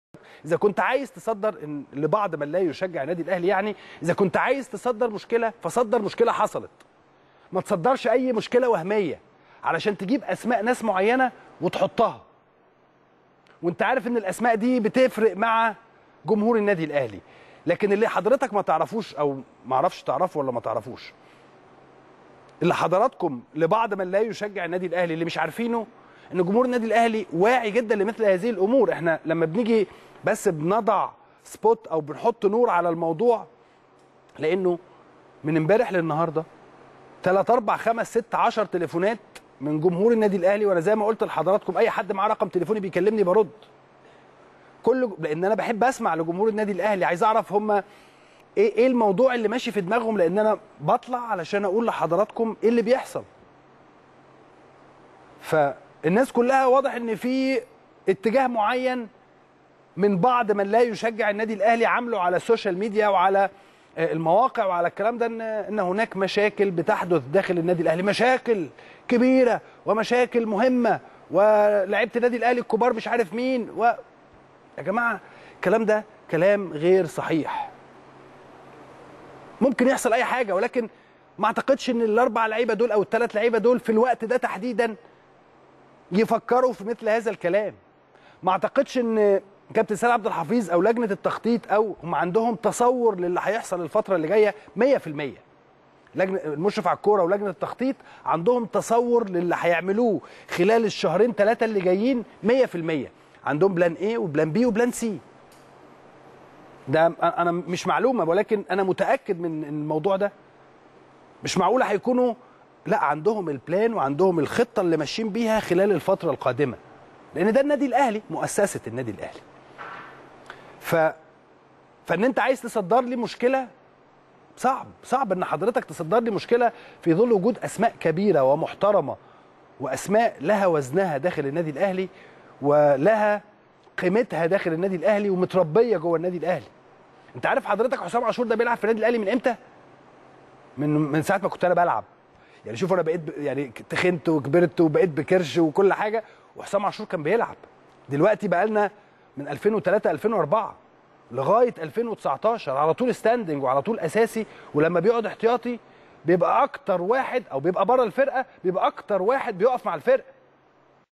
اذا كنت عايز تصدر إن لبعض من لا يشجع النادي الاهلي يعني اذا كنت عايز تصدر مشكله فصدر مشكله حصلت ما تصدرش اي مشكله وهميه علشان تجيب اسماء ناس معينه وتحطها وانت عارف ان الاسماء دي بتفرق مع جمهور النادي الاهلي لكن اللي حضرتك ما تعرفوش او ما اعرفش تعرفه ولا ما تعرفوش اللي حضراتكم لبعض من لا يشجع النادي الاهلي اللي مش عارفينه ان جمهور النادي الاهلي واعي جدا لمثل هذه الامور احنا لما بنيجي بس بنضع سبوت او بنحط نور على الموضوع لانه من امبارح للنهارده 3 4 5 6 10 تليفونات من جمهور النادي الاهلي وانا زي ما قلت لحضراتكم اي حد معاه رقم تليفوني بيكلمني برد كل لان انا بحب اسمع لجمهور النادي الاهلي عايز اعرف هم ايه ايه الموضوع اللي ماشي في دماغهم لان انا بطلع علشان اقول لحضراتكم ايه اللي بيحصل فالناس كلها واضح ان في اتجاه معين من بعض من لا يشجع النادي الاهلي عامله على السوشيال ميديا وعلى المواقع وعلى الكلام ده ان ان هناك مشاكل بتحدث داخل النادي الاهلي مشاكل كبيره ومشاكل مهمه ولاعيبه النادي الاهلي الكبار مش عارف مين و يا جماعه الكلام ده كلام غير صحيح ممكن يحصل اي حاجه ولكن ما اعتقدش ان الاربع لعيبه دول او الثلاث لعيبه دول في الوقت ده تحديدا يفكروا في مثل هذا الكلام ما اعتقدش ان كابتن سيد عبد الحفيظ او لجنه التخطيط او هم عندهم تصور للي هيحصل الفتره اللي جايه 100% لجنه المشرف على الكوره ولجنه التخطيط عندهم تصور للي هيعملوه خلال الشهرين ثلاثه اللي جايين 100% عندهم بلان ايه وبلان بي وبلان سي ده انا مش معلومه ولكن انا متاكد من الموضوع ده مش معقوله هيكونوا لا عندهم البلان وعندهم الخطه اللي ماشيين بيها خلال الفتره القادمه لان ده النادي الاهلي مؤسسه النادي الاهلي ف فان انت عايز تصدر لي مشكله صعب صعب ان حضرتك تصدر لي مشكله في ظل وجود اسماء كبيره ومحترمه واسماء لها وزنها داخل النادي الاهلي ولها قيمتها داخل النادي الاهلي ومتربيه جوه النادي الاهلي انت عارف حضرتك حسام عاشور ده بيلعب في النادي الاهلي من امتى من من ساعه ما كنت انا بلعب يعني شوف انا بقيت ب... يعني تخنت وكبرت وبقيت بكرش وكل حاجه وحسام عاشور كان بيلعب دلوقتي بقى لنا من 2003 2004 لغايه 2019 على طول ستاندنج وعلى طول اساسي ولما بيقعد احتياطي بيبقى اكتر واحد او بيبقى بره الفرقه بيبقى اكتر واحد بيقف مع الفرقه